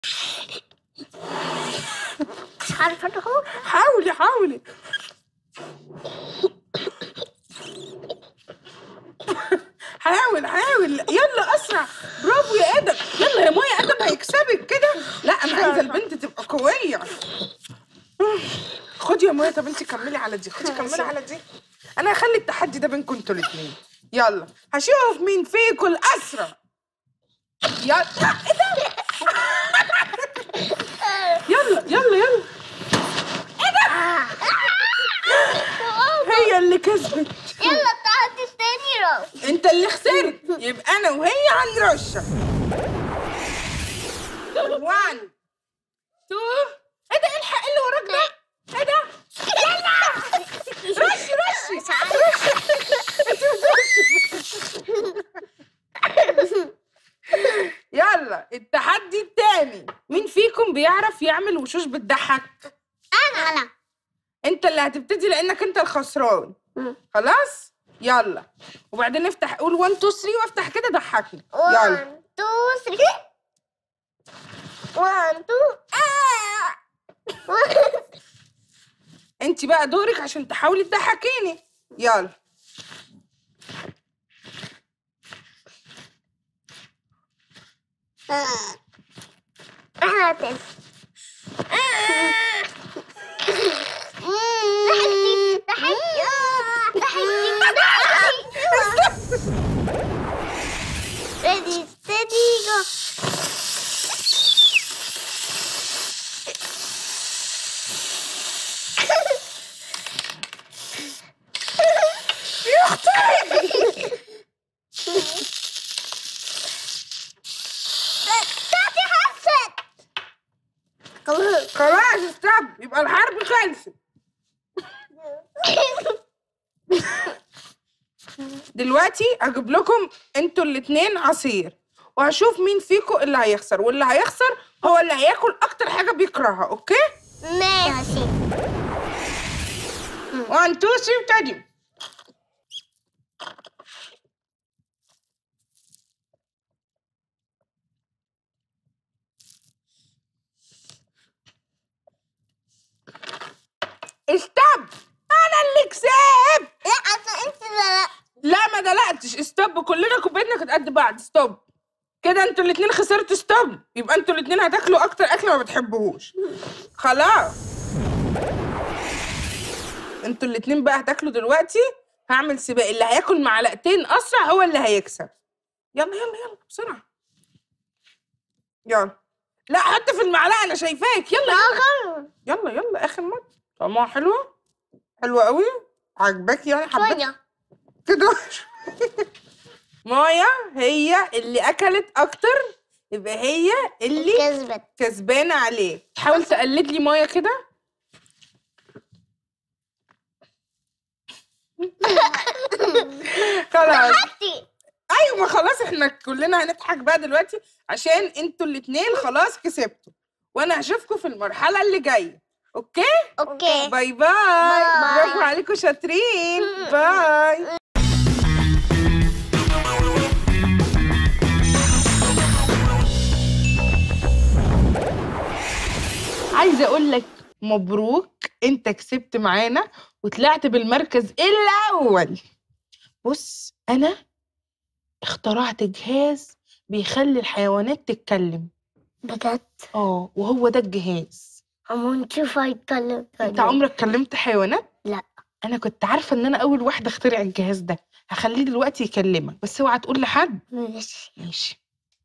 مش عارفة أهو حاولي حاولي حاول حاول يلا اسرع برافو يا ادم يلا يا مايا ادم هيكسبك كده لا انا عايزه البنت تبقى قويه خدي يا مايا طب انت كملي على دي خدي كملي على دي انا هخلي التحدي ده بينكم انتوا الاثنين يلا هشوف مين فيكم الاسرع يلا ايه ده يلا يلا يلا هي اللي كسبت يلا التحدي التاني رو انت اللي خسرت يبقى انا وهي هنرشح 1 2 ايه ده الحق اللي وراك ده ايه ده يلا رشي رشي مش عارفة انت بترشي يلا التحدي التاني مين فيكم بيعرف يعمل وشوش بتضحك أنا أنا انت اللي هتبتدي لانك انت الخسران خلاص يلا وبعدين افتح قول 1 2 3 وافتح كده ضحكني يلا 1 2 3 1 2 انت بقى دورك عشان تحاولي تضحكيني يلا أنا هتس ضحكتي ضحكتي ضحكتي Ready, steady, go. يا اختي تاتي حست خلاص استب يبقى الحرب خلصت دلوقتي هجيب لكم انتوا الاتنين عصير وهشوف مين فيكم اللي هيخسر واللي هيخسر هو اللي هياكل اكتر حاجه بيكرهها اوكي ماشي 1 2 3 ابتدي استب انا اللي كسبت لا اصل انت لا لا ما دلقتش ستوب كلنا كوبايتنا كانت قد بعض ستوب كده انتوا الاتنين خسرتوا ستوب يبقى انتوا الاتنين هتاكلوا اكتر اكل ما بتحبوهوش خلاص انتوا الاتنين بقى هتاكلوا دلوقتي هعمل سباق اللي هياكل معلقتين اسرع هو اللي هيكسب يلا يلا يلا بسرعه يلا لا حط في المعلقه انا شايفاك يلا يلا يلا يلا اخر مره طعمها حلوه حلوه قوي عجباك يعني حبيت شوية كده مايا هي اللي اكلت اكتر يبقى هي اللي كسبت كسبانه عليه حاول تقلد لي مايا كده خلاص حطي ايوه ما خلاص احنا كلنا هنضحك بقى دلوقتي عشان انتوا الاتنين خلاص كسبتوا وانا هشوفكم في المرحله اللي جايه اوكي اوكي باي باي باي. برافو عليكم شاطرين باي عايزه اقول لك مبروك انت كسبت معانا وطلعت بالمركز الاول بص انا اخترعت جهاز بيخلي الحيوانات تتكلم بجد اه وهو ده الجهاز اما نشوف هيتكلم انت عمرك كلمت حيوانات لا. انا كنت عارفه ان انا اول واحده اخترع الجهاز ده هخليه دلوقتي يكلمك بس اوعى تقول لحد ماشي ماشي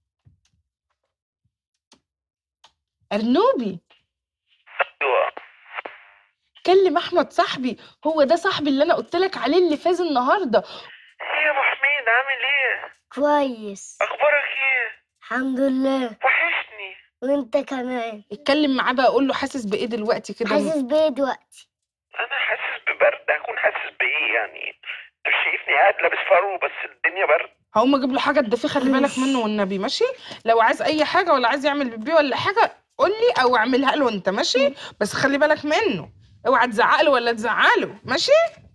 ارنوبي ايوه كلم احمد صاحبي هو ده صاحبي اللي انا قلت لك عليه اللي فاز النهارده ايه يا ابو حميد عامل ايه كويس اخبارك ايه الحمد لله وحشني وانت كمان اتكلم معاه بقى قول له حاسس بايه دلوقتي كده حاسس بايه دلوقتي انا حاسس ببرد هكون حاسس بايه يعني انت مش شايفني قاعد لابس فرو بس الدنيا برد هقوم اجيب له حاجه تدفيه خلي بالك منه والنبي ماشي لو عايز اي حاجه ولا عايز يعمل بيبي ولا حاجه قول لي او اعملها له انت ماشي بس خلي بالك منه اوعى تزعق له ولا تزعله ماشي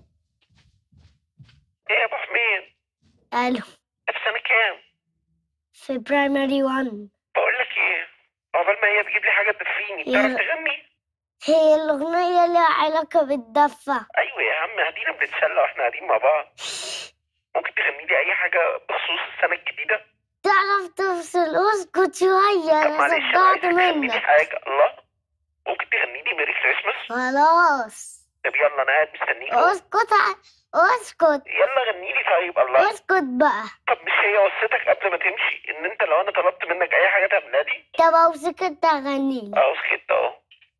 ايه يا ابو حميد الو في سنه كام في برايمري 1 بقول لك ايه عقبال ما هي تجيب لي حاجه تدفيني بتعرف يا- تغني هي الأغنية لها علاقة بالدفة ايوه يا عم ادينا بنتسلى واحنا قاعدين مع بعض ممكن تغني لي اي حاجه بخصوص السنه الجديده تعرف تفصل اسكت شوية طب أنا معلش انا صدعت عايزك تغني لي منك حاجه الله ممكن تغني لي ميري كريسماس خلاص طب يلا انا قاعد مستنيك أهو. اسكت ع- اسكت يلا غني لي طيب الله اسكت بقى طب مش هي وصيتك قبل ما تمشي ان انت لو انا طلبت منك اي حاجه تعملها لي طب لو سكت أغنيلي اه سكت اهو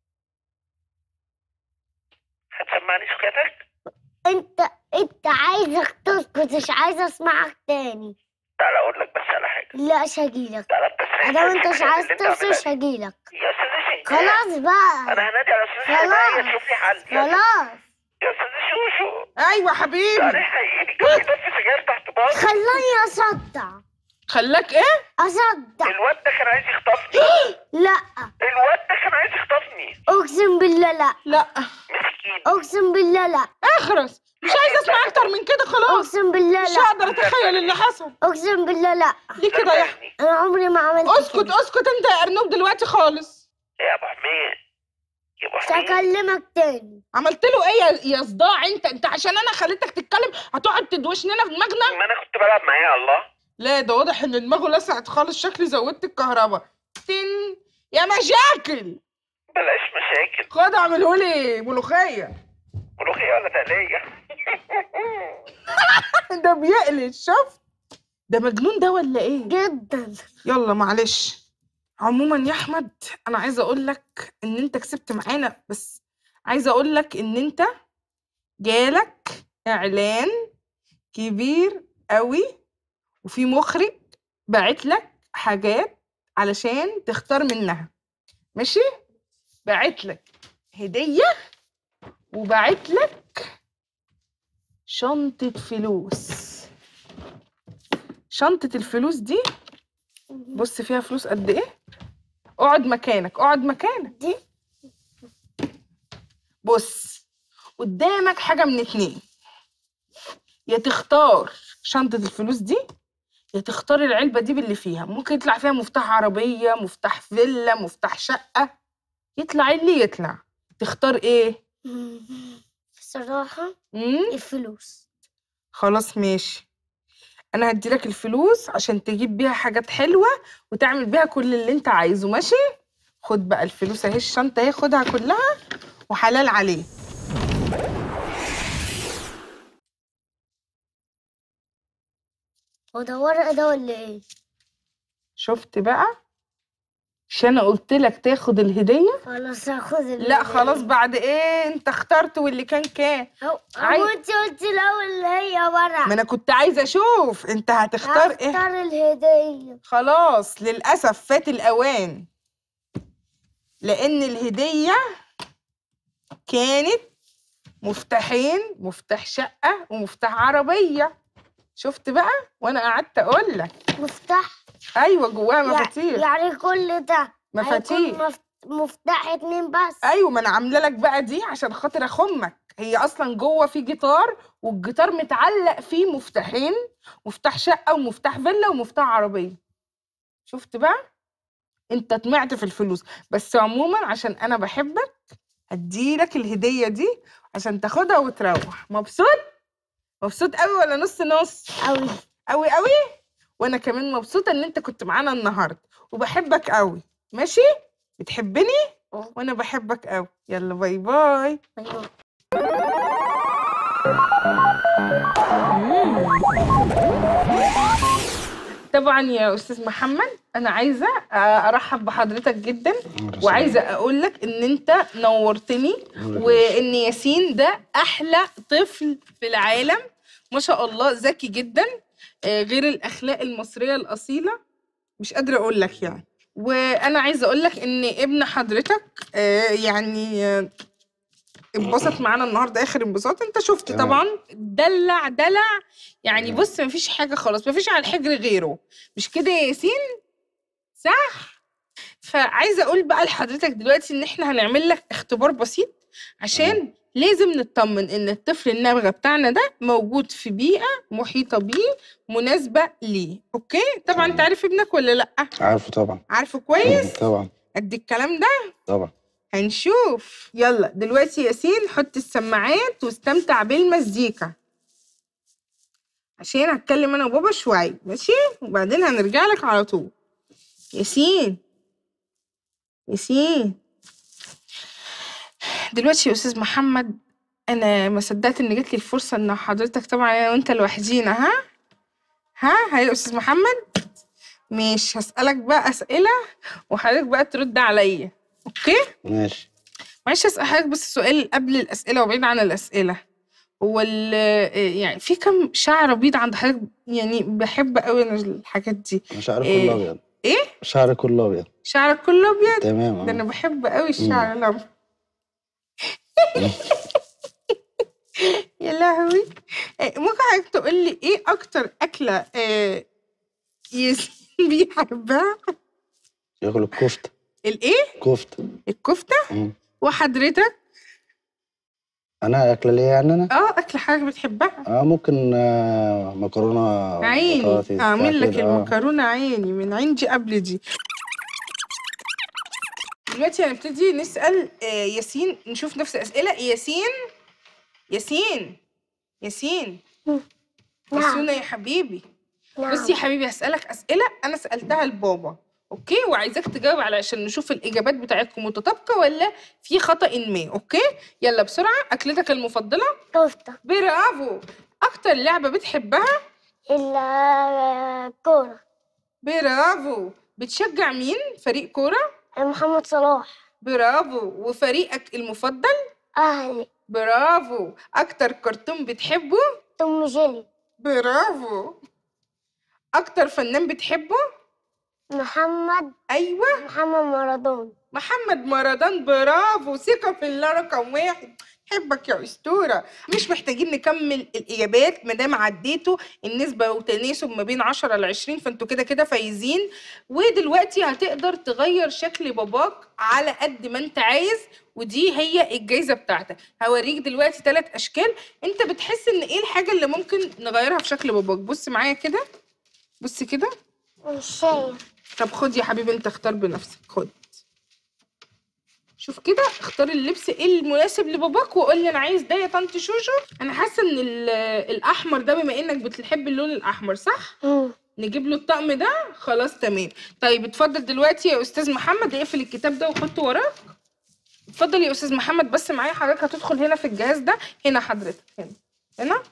هتسمعني سكتك انت انت عايزك تسكت مش عايزة اسمعك تاني تعالى اقول لك بس على حاجه لا مش هجيلك تعالى التسريح ادام انت مش الحاجات عايز اللي انت عاملها تفصل مش دي. هجيلك يا استاذ شنكار خلاص بقى انا هنادي على استاذ خلاص. حماية تشوف لي حل يا خلاص يا استاذ شوشو ايوه حبيبي تعالى حقيقي كان بيطفي سجاير تحت باص خلاني اصدع خلاك ايه اصدع الواد ده كان عايز يخطفني لا الواد ده كان عايز يخطفني اقسم بالله لا لا مسكين اقسم بالله لا اخرس مش عايزه اسمع اكتر من كده خلاص اقسم بالله مش لا هقدر اتخيل اللي حصل اقسم بالله لا ليه كده يا صدقني. انا عمري ما عملت اسكت كده. اسكت انت يا ارنوب دلوقتي خالص يا ابو حميد يا ابو مش حميد هكلمك تاني عملت له ايه يا- يا صداع انت انت عشان انا خليتك تتكلم هتقعد تدوشننا في دماغنا ما انا كنت بلعب معاه الله لا ده واضح ان دماغه لسعت خالص شكلي زودت الكهرباء تن يا مشاكل بلاش مشاكل خد اعمله لي ملوخيه ملوخية ولا تقلية ده بيقلش شفت ده مجنون ده ولا ايه جدا يلا معلش عموما يا احمد انا عايزه اقول لك ان انت كسبت معانا بس عايزه اقول لك ان انت جالك اعلان كبير قوي وفي مخرج باعت لك حاجات علشان تختار منها ماشي باعت لك هديه وباعت لك شنطه فلوس شنطه الفلوس دي بص فيها فلوس قد ايه اقعد مكانك اقعد مكانك دي بص قدامك حاجة من اتنين يا تختار شنطة الفلوس دي يا تختار العلبة دي باللي فيها ممكن يطلع فيها مفتاح عربية مفتاح فيلا مفتاح شقة يطلع اللي يطلع تختار ايه بصراحة مم؟ الفلوس خلاص ماشي انا هديلك الفلوس عشان تجيب بيها حاجات حلوة وتعمل بيها كل اللي انت عايزه ماشي خد بقى الفلوس اهي الشنطة اهي خدها كلها وحلال عليه هو ده ورق ده ولا ايه؟ شفت بقى مش انا قلت لك تاخد الهدية خلاص هاخد ال- لا خلاص بعد ايه انت اخترت واللي كان كان أو عاي- أو انت قلت الاول اللي هي ورق ما انا كنت عايزة اشوف انت هتختار ايه هختار الهدية خلاص للأسف فات الأوان لأن الهدية كانت مفتاحين مفتاح شقة ومفتاح عربية شفت بقى وأنا قعدت أقول لك مفتاح أيوة جواها يع- مفاتيح يعني كل ده مفاتيح هيكون مف- مفتاح اتنين بس ايوه ما انا عامله لك بقى دي عشان خاطر اخمك هي اصلا جوه في جيتار والجيتار متعلق فيه مفتاحين مفتاح شقه ومفتاح فيلا ومفتاح عربيه شفت بقى انت طمعت في الفلوس بس عموما عشان انا بحبك هديلك الهديه دي عشان تاخدها وتروح مبسوط مبسوط قوي ولا نص نص أوي قوي قوي وانا كمان مبسوطه ان انت كنت معانا النهارده وبحبك قوي ماشي بتحبني أه. وانا بحبك قوي يلا باي باي أيوة. طبعا يا استاذ محمد انا عايزه ارحب بحضرتك جدا وعايزه اقول لك ان انت نورتني وان ياسين ده احلى طفل في العالم ما شاء الله ذكي جدا آه، غير الاخلاق المصريه الاصيله مش قادره اقول لك يعني وانا عايزه اقول لك ان ابن حضرتك آه، يعني آه، اتبسط معانا النهارده اخر انبساط انت شفت تمام. طبعا دلع دلع يعني تمام. بص مفيش حاجه خلاص مفيش على الحجر غيره مش كده يا ياسين صح فعايزه اقول بقى لحضرتك دلوقتي ان احنا هنعمل لك اختبار بسيط عشان لازم نطمن ان الطفل النابغه بتاعنا ده موجود في بيئه محيطه بيه مناسبه ليه اوكي طبعا انت تمام. عارف ابنك ولا لا عارفه طبعا عارفه كويس طبعا قد الكلام ده طبعا هنشوف يلا دلوقتي ياسين حط السماعات واستمتع بالمزيكا عشان هتكلم انا وبابا شوية ماشي وبعدين هنرجع لك على طول ياسين ياسين دلوقتي يا استاذ محمد انا ما صدقت ان جات لي الفرصه ان حضرتك طبعا انا وانت لوحدينا ها ها ها يا استاذ محمد مش هسالك بقى اسئله وحضرتك بقى ترد عليا اوكي ماشي معلش اسال حضرتك بس سؤال قبل الاسئله وبعيد عن الاسئله هو ال- يعني في كم شعر بيض عند حضرتك يعني بحب قوي انا الحاجات دي أنا شعري إيه؟ كله ابيض ايه شعري كله ابيض شعرك كله ابيض تمام ده انا آه. بحب قوي الشعر الابيض يا لهوي إيه، ممكن حضرتك تقول لي ايه اكتر اكله آه، ياسين بيحبها ياكل الكفته الايه كفته الكفته مم. وحضرتك انا اكله ليه يعني انا اه اكل حاجه بتحبها اه ممكن آه مكرونه عيني بطاطس بتاع اعمل لك كده، آه. المكرونه عيني من عندي قبل دي دلوقتي هنبتدي نسال آه، ياسين نشوف نفس الاسئله ياسين ياسين ياسين نعم ياسونا يا حبيبي نعم بصي يا حبيبي هسألك أسئلة أنا سألتها لبابا أوكي وعايزاك تجاوب على عشان نشوف الإجابات بتاعتكم متطابقة ولا في خطأ ما أوكي يلا بسرعة أكلتك المفضلة كفتة برافو أكتر لعبة بتحبها الكورة برافو بتشجع مين فريق كورة محمد صلاح برافو وفريقك المفضل أهلي برافو أكتر كرتون بتحبه توم جيلي برافو أكتر فنان بتحبه محمد أيوة محمد مارادون محمد مارادان برافو ثقة في الله رقم واحد حبك يا أسطورة مش محتاجين نكمل الإجابات مادام عديتوا النسبة وتناسب ما بين 10 ل 20 فانتوا كده كده فايزين ودلوقتي هتقدر تغير شكل باباك على قد ما انت عايز ودي هي الجايزة بتاعتك هوريك دلوقتي ثلاث أشكال انت بتحس ان ايه الحاجة اللي ممكن نغيرها في شكل باباك بص معايا كده بص كده مش شايف طب خد يا حبيبي انت اختار بنفسك خد شوف كده اختار اللبس ايه المناسب لباباك وقول لي انا عايز ده يا طنط شوشو انا حاسه ان ال- الاحمر ده بما انك بتحب اللون الاحمر صح مم. نجيب له الطقم ده خلاص تمام طيب اتفضل دلوقتي يا استاذ محمد اقفل الكتاب ده وحطه وراك اتفضل يا استاذ محمد بس معايا حضرتك هتدخل هنا في الجهاز ده هنا حضرتك هنا هنا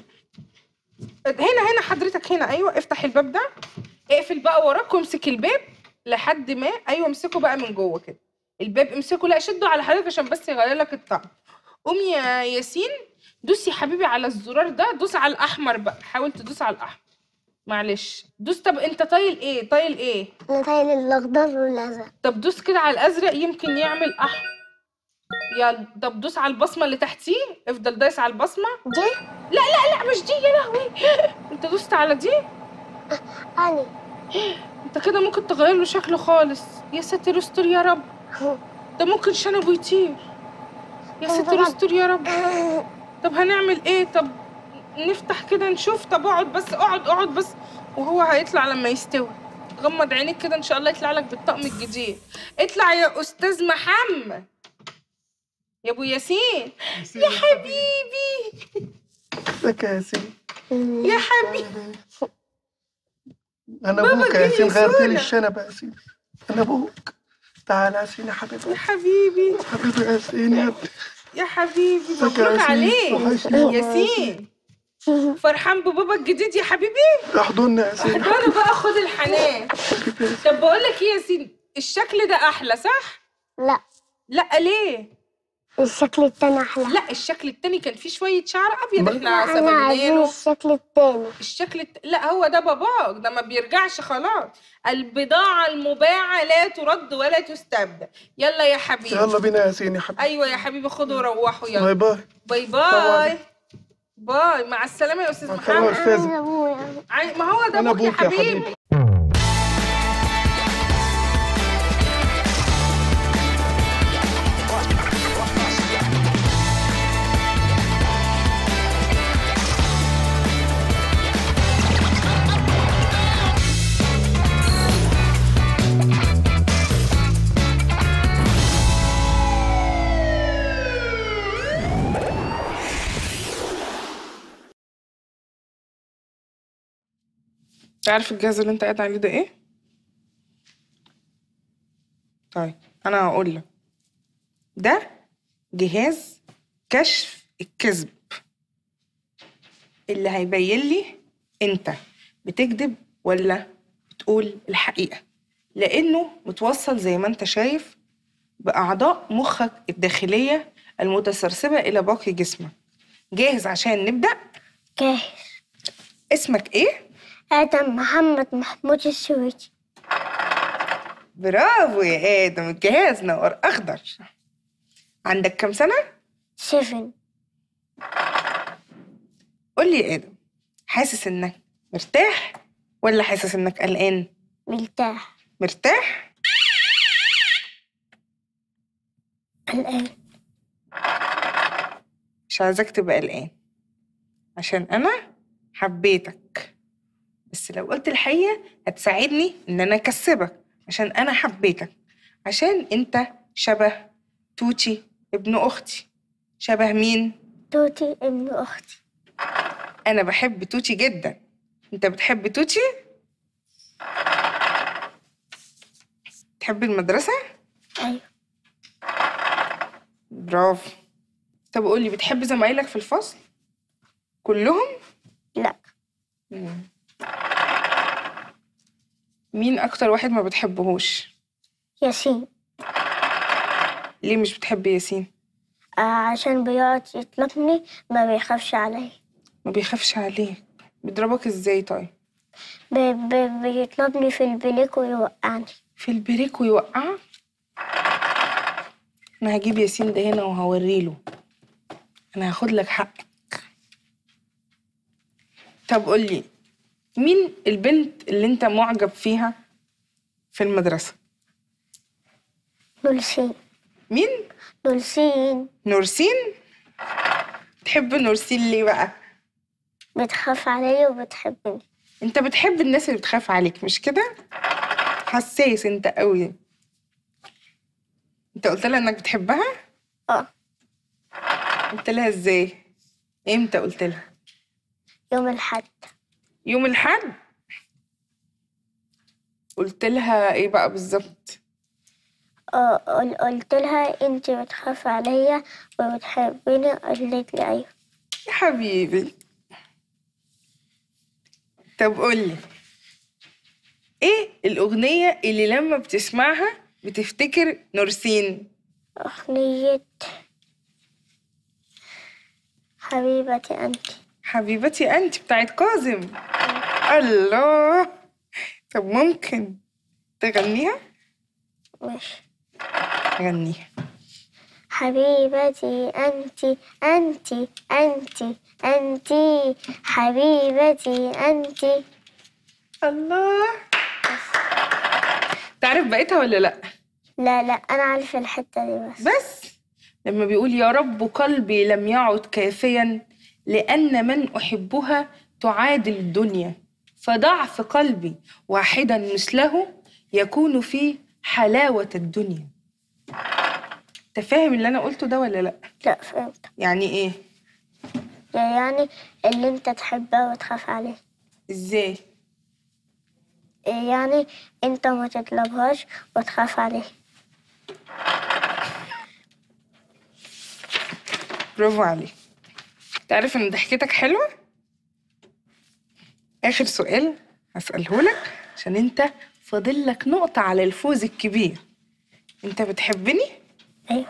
هنا هنا حضرتك هنا ايوه افتح الباب ده اقفل بقى وراك وامسك الباب لحد ما ايوه امسكه بقى من جوه كده الباب امسكه لا شده على حضرتك عشان بس يغير لك الطقم قوم يا ياسين دوس يا حبيبي على الزرار ده دوس على الاحمر بقى حاول تدوس على الاحمر معلش دوس طب انت طايل ايه طايل ايه أنا طايل الأخضر والأزرق طب دوس كده على الازرق يمكن يعمل احمر يلا طب دوس على البصمه اللي تحتيه افضل دايس على البصمه دي لا لا لا مش دي يا لهوي انت دوست على دي أنا انت كده ممكن تغير له شكله خالص يا ساتر استر يا رب ده ممكن شنبه يطير يا ساتر استر يا رب طب هنعمل ايه طب نفتح كده نشوف طب اقعد بس اقعد اقعد بس وهو هيطلع لما يستوي غمض عينيك كده ان شاء الله يطلع لك بالطقم الجديد اطلع يا استاذ محمد يا ابو ياسين يا حبيبي ازيك يا ياسين يا حبيبي انا بابا ابوك يا جاي ياسين غيرت لي يسولك. الشنب يا ياسين انا ابوك تعال يا ياسين يا حبيبي يا حبيبي حبيبي يا ياسين يا ابني يا حبيبي ازيك يا مبروك ياسين؟ عليك وحشني والله يا ياسين فرحان ببابا الجديد يا حبيبي احضني يا ياسين انا بقى خد الحنان حبيبي يا ياسين. طب بقول لك ايه يا ياسين الشكل ده احلى صح لا لا ليه الشكل التاني أحلى لا الشكل التاني كان فيه شويه شعر ابيض احنا لا، أنا سببنا عايزين له الشكل التاني الشكل الت... لا هو ده باباك ده ما بيرجعش خلاص البضاعه المباعه لا ترد ولا تستبدل يلا يا حبيبي يلا بينا يا ياسين يا حبيبي ايوه يا حبيبي خدوا وروحوا يلا باي باي باي طبعاً. باي باي مع السلامه يا استاذ مع السلامة محمد يا أستاذ. أنا أبويا عاي- ما هو ده أنا ابوك يا أبوك يا حبيبي حبيبي. تعرف الجهاز اللي انت قاعد عليه ده ايه طيب انا هقول لك ده جهاز كشف الكذب اللي هيبين لي انت بتكذب ولا بتقول الحقيقة لأنه متوصل زي ما انت شايف بأعضاء مخك الداخلية المتسرسبة إلى باقي جسمك جاهز عشان نبدأ جاهز اسمك ايه؟ آدم محمد محمود السويدي برافو يا آدم الجهاز نور أخضر عندك كام سنة؟ سيفن قول لي يا آدم حاسس إنك مرتاح ولا حاسس إنك قلقان؟ مرتاح مرتاح؟ الآن مش عايزاك تبقى قلقان عشان أنا حبيتك بس لو قلت الحقيقة هتساعدني إن أنا أكسبك عشان أنا حبيتك عشان أنت شبه توتي ابن أختي شبه مين؟ توتي ابن أختي أنا بحب توتي جدا أنت بتحب توتي؟ تحب المدرسة؟ أيوة برافو طب قولي بتحب زمايلك في الفصل؟ كلهم؟ لا مين أكتر واحد ما بتحبهوش؟ ياسين ليه مش بتحب ياسين؟ آه عشان بيقعد يطلبني ما بيخافش علي ما بيخافش عليك بيضربك ازاي طيب؟ بي بي بيطلبني في البليك ويوقعني في البريك ويوقعك؟ أنا هجيب ياسين ده هنا وهوريله أنا هاخد لك حقك طب قولي مين البنت اللي أنت معجب فيها في المدرسة؟ نورسين مين؟ نورسين نورسين؟ تحب نورسين ليه بقى؟ بتخاف علي وبتحبني انت بتحب الناس اللي بتخاف عليك مش كده حساس انت قوي انت قلت لها انك بتحبها اه قلت لها ازاي امتى قلت لها يوم الحد يوم الحد قلت لها ايه بقى بالظبط اه قل- قلت لها انت بتخاف عليا وبتحبني قالت لي ايوه يا حبيبي طب قولي ايه الاغنية اللي لما بتسمعها بتفتكر نورسين أغنية حبيبتي أنت حبيبتي انت بتاعت كاظم الله طب ممكن تغنيها مش غنيها حبيبتي أنت أنت أنت أنت حبيبتي أنت الله تعرف بقيتها ولا لا لا لا أنا عارفة الحتة دي بس بس لما بيقول يا رب قلبي لم يعد كافيا لأن من أحبها تعادل الدنيا فضعف قلبي واحدا مثله يكون في حلاوة الدنيا انت فاهم اللي انا قلته ده ولا لا لا فهمت يعني ايه يعني اللي أنت تحبها وتخاف عليه ازاي يعني أنت ما تطلبهاش وتخاف عليه برافو عليك تعرف ان ضحكتك حلوة اخر سؤال هسأله لك عشان انت فاضل لك نقطة على الفوز الكبير انت بتحبني أيوه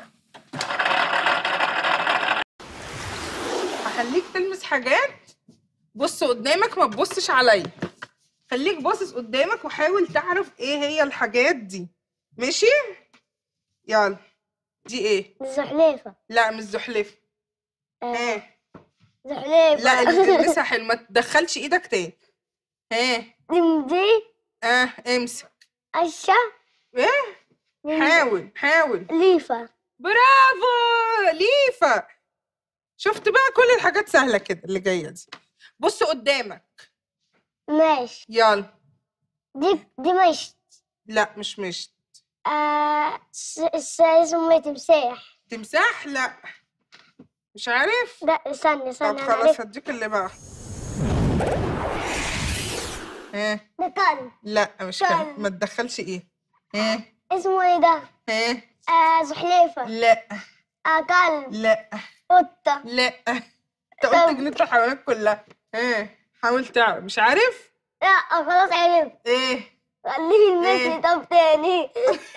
هخليك تلمس حاجات بص قدامك ما تبصش عليا خليك باصص قدامك وحاول تعرف ايه هي الحاجات دي ماشي يلا دي ايه زحليفة لا مش زحلفة ها زحليفة لا اللي تلمسها حلو ما تدخلش ايدك تاني ها دي اه امسك أشا ايه حاول حاول ليفة برافو ليفا شفت بقى كل الحاجات سهلة كده اللي جاية دي بص قدامك ماشي يلا دي دي مش لا مش مشت آه س- س- اسمه تمساح تمساح لا مش عارف لا استنى طب استنى أنا خلاص عرفت. هديك اللي بقى ها ده كلب لا مش كلب. كلب ما تدخلش ايه ها اسمه ايه ده؟ ها آه زحليفة لا آه كلب لا قطة لا انت قلت جنينة الحيوانات كلها ها حاول تعرف مش عارف لا خلاص عرفت ايه خليه يلمسني إيه؟ طب تاني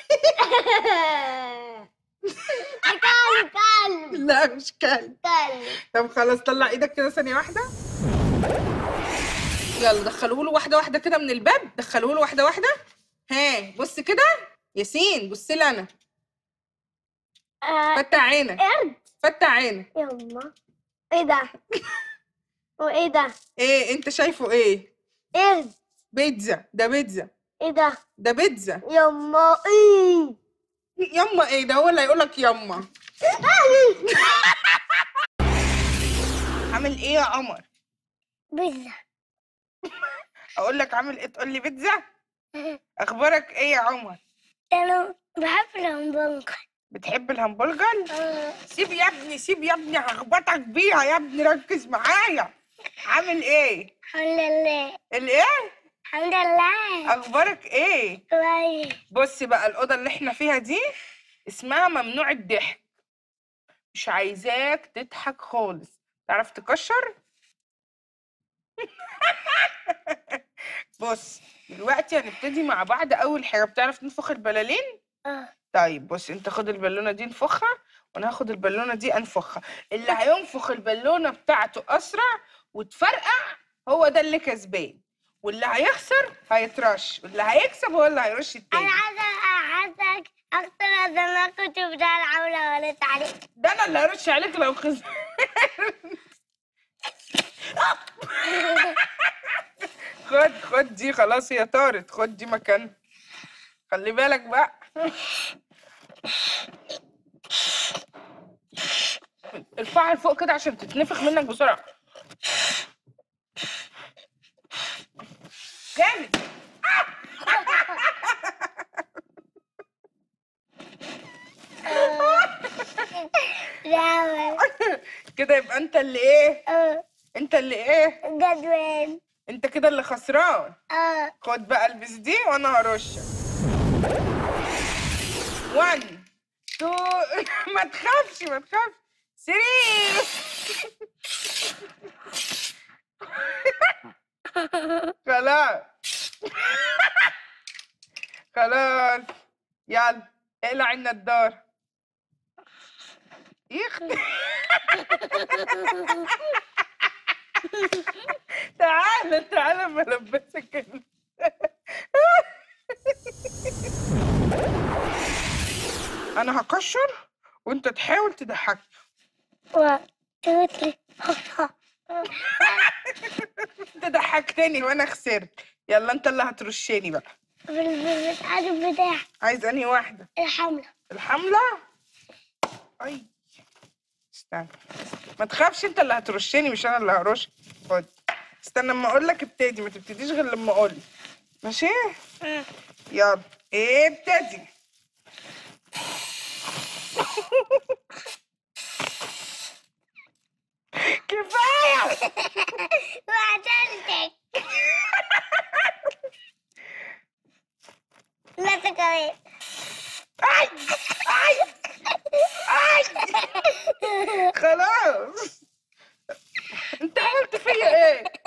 كلب كلب لا مش كلب كلب طب خلاص طلع ايدك كده ثانية واحدة يلا دخلوه له واحدة واحدة كده من الباب دخلوه له واحدة واحدة ها بص كده ياسين بص لي انا آه فتح عينك قرد فتح عينك يما ايه ده؟ وايه ده؟ ايه انت شايفه ايه قرد بيتزا ده بيتزا ايه ده؟ ده بيتزا يما ايه يما ايه ده هو اللي هيقولك يما عامل ايه يا عمر بيتزا اقول لك عامل ايه تقول لي بيتزا اخبارك ايه يا عمر انا بحب الهمبرجر بتحب الهمبرجر سيب يا ابني سيب يا ابني هخبطك بيها يا ابني ركز معايا عامل ايه الحمد لله الايه الحمد لله اخبارك ايه كويس بصي بقى الاوضه اللي احنا فيها دي اسمها ممنوع الضحك مش عايزاك تضحك خالص تعرف تكشر بص دلوقتي هنبتدي مع بعض اول حاجه بتعرف تنفخ البلالين اه طيب بص انت خد البالونه دي انفخها وانا هاخد البالونه دي انفخها اللي هينفخ البالونه بتاعته اسرع وتفرقع هو ده اللي كسبان واللي هيخسر هيترش واللي هيكسب هو اللي هيرش التاني انا عايزه عايزك اكتر عشان انا كنت بتاع العولة ولا عليك ده انا اللي هرش عليك لو خسر خد خد دي خلاص هي طارت خد دي مكان خلي بالك بقى ارفعها لفوق كده عشان تتنفخ منك بسرعة جامد لا كده يبقى انت اللي ايه اه انت اللي ايه جدول انت كده اللي خسران اه خد بقى البس دي وانا هرشك 1 2 ما تخافش ما تخافش 3 خلاص خلاص يلا اقلع النضارة يخ تعالى تعالى ما البسك ال- انا هكشر وانت تحاول تضحكني و توتي انت ضحكتني وانا خسرت يلا انت اللي هترشني بقى بالعدد بتاع عايز انهي واحده الحملة الحمله اي استنى ما تخافش انت اللي هترشني مش انا اللي هرش خد استنى لما اقول لك ابتدي ما تبتديش غير لما اقول لي ماشي يلا ابتدي كفايه وعدلتك لا تكوين اي اي اي خلاص انت عملت فيا ايه